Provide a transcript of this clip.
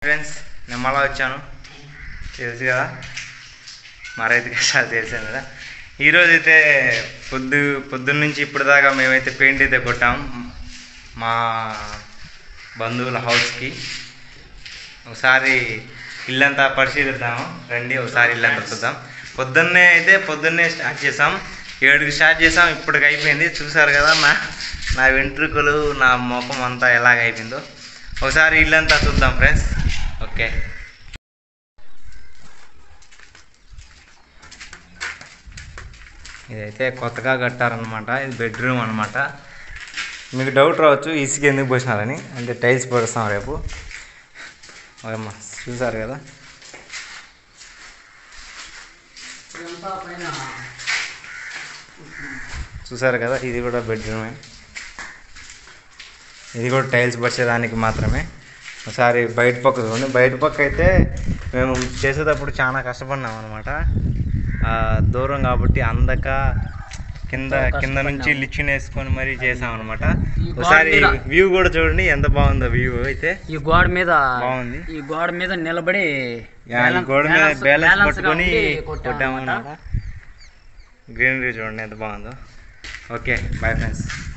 Friends నేను మళ్ళా వచ్చాను తెలుసు కదా మా రైతు కష్టాలు తెలిసాను కదా ఈరోజు అయితే పొద్దు పొద్దున్న నుంచి ఇప్పుడు దాకా మేమైతే పెయింట్ అయితే కొట్టాం మా బంధువుల హౌస్కి ఒకసారి ఇల్లంతా పరిశీలిద్దాము రండి ఒకసారి ఇల్లంతా చూద్దాం పొద్దున్నే అయితే పొద్దున్నే స్టార్ట్ చేసాం ఏడుకి స్టార్ట్ చేసాం ఇప్పటికి అయిపోయింది చూసారు కదా నా నా వెంట్రుకలు నా ముఖం అంతా ఎలాగ అయిపోయిందో ఒకసారి ఇల్లంతా చూద్దాం ఫ్రెండ్స్ ఓకే ఇదైతే కొత్తగా కట్టారనమాట ఇది బెడ్రూమ్ అనమాట మీకు డౌట్ రావచ్చు ఇసుక ఎందుకు పోసినారని అంటే టైల్స్ పడుస్తాం రేపు ఓకేమ్మా చూసారు కదా చూసారు కదా ఇది కూడా బెడ్రూమే ఇది కూడా టైల్స్ పరిచేదానికి మాత్రమే ఒకసారి బయట పక్క చూడండి బయట పక్క అయితే మేము చేసేటప్పుడు చాలా కష్టపడినాం అనమాట దూరం కాబట్టి అందక కింద కింద నుంచి లిచ్చిన వేసుకొని మరీ చేసాం అనమాట ఈ గోడ ఒకసారి మీద- వ్యూ కూడా చూడండి ఎంత బాగుందో వ్యూ అయితే ఈ గోడ మీద బాగుంది. ఈ గోడ మీద నిలబడి యా, ఈ గోడ మీద balance- బ్యాలెన్స్ balance గా పట్టుకొని ఉండి కొట్టాము కొట్టామన్నమాట. గ్రీనరీ చూడండి ఎంత బాగుందో ఓకే బాయ్ ఫ్రెండ్స్